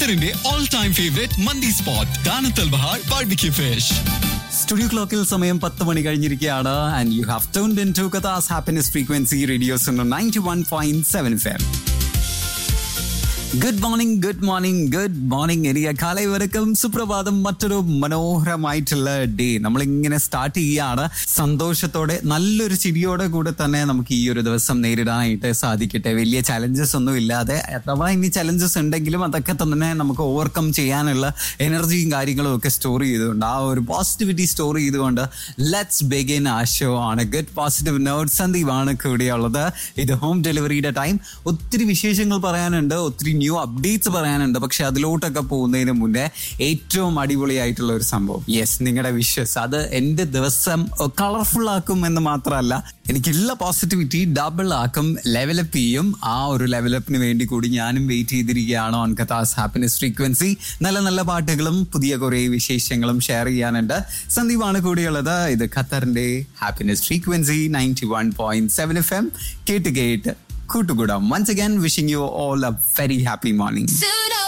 ഖത്തറിന്റെ all time favourite മന്തി spot ദാനത്തൽ ബഹാർ ബാർബിക്യൂ ഫിഷ് സ്റ്റുഡിയോ ക്ലോക്കിൽ സമയം പത്ത് മണി കഴിഞ്ഞിരിക്കുകയാണ് and you have turned into Qatar's happiness frequency radio's ninety one point seven fair good morning good morning good morning എനിക്ക് കാലൈ വരക്കം സുപ്രഭാതം മറ്റൊരു മനോഹരമായിട്ടുള്ള ഡേ നമ്മൾ ഇങ്ങനെ സ്റ്റാർട്ട് ചെയ്യുകയാണ് സന്തോഷത്തോടെ നല്ലൊരു ചിരിയോടെ കൂടെ തന്നെ നമുക്ക് ഈ ഒരു ദിവസം നേരിടാനായിട്ട് സാധിക്കട്ടെ വലിയ ചലഞ്ചസ് ഒന്നും ഇല്ലാതെ അഥവാ ഇനി ചലഞ്ചസ് ഉണ്ടെങ്കിലും അതൊക്കെ തന്നെ നമുക്ക് ഓവർകം ചെയ്യാനുള്ള എനർജിയും കാര്യങ്ങളും ഒക്കെ സ്റ്റോർ ചെയ്തുകൊണ്ട് ആ ഒരു പോസിറ്റിവിറ്റി സ്റ്റോർ ചെയ്തുകൊണ്ട് ലെറ്റ്സ് ബിഗിൻ ആ ഷോ ആണ് ഗുഡ് പോസിറ്റീവ് നോട്ട് സന്ദീപാണ് കൂടെയുള്ളത് ഇത് ഹോം ഡെലിവറിയുടെ ടൈം ഒത്തിരി വിശേഷങ്ങൾ പറയാനുണ്ട് ഒത്തിരി ന്യൂ അപ്ഡേറ്റ്സ് പറയാനുണ്ട് പക്ഷെ അതിലോട്ടൊക്കെ പോകുന്നതിന് മുന്നേ ഏറ്റവും അടിപൊളിയായിട്ടുള്ള ഒരു സംഭവം യെസ് നിങ്ങളുടെ വിഷസ് അത് എൻ്റെ ദിവസം കളർഫുൾ ആക്കും എന്ന് മാത്രമല്ല എനിക്കുള്ള പോസിറ്റിവിറ്റി ഡബിൾ ആക്കും ലെവലപ്പ് ചെയ്യും ആ ഒരു ലെവലപ്പിന് വേണ്ടി കൂടി ഞാനും വെയിറ്റ് ചെയ്തിരിക്കുകയാണ് ഓൺ കഥാസ് ഹാപ്പിനെസ് ഫ്രീക്വൻസി നല്ല നല്ല പാട്ടുകളും പുതിയ കുറേ വിശേഷങ്ങളും ഷെയർ ചെയ്യാനുണ്ട് സന്ദീപാണ് കൂടിയുള്ളത് ഇത് ഖത്തറിന്റെ happiness frequency ninety one point seven F M കേട്ട് കേട്ട് കൂട്ടുകൂടാം once again wishing you all a very happy morning So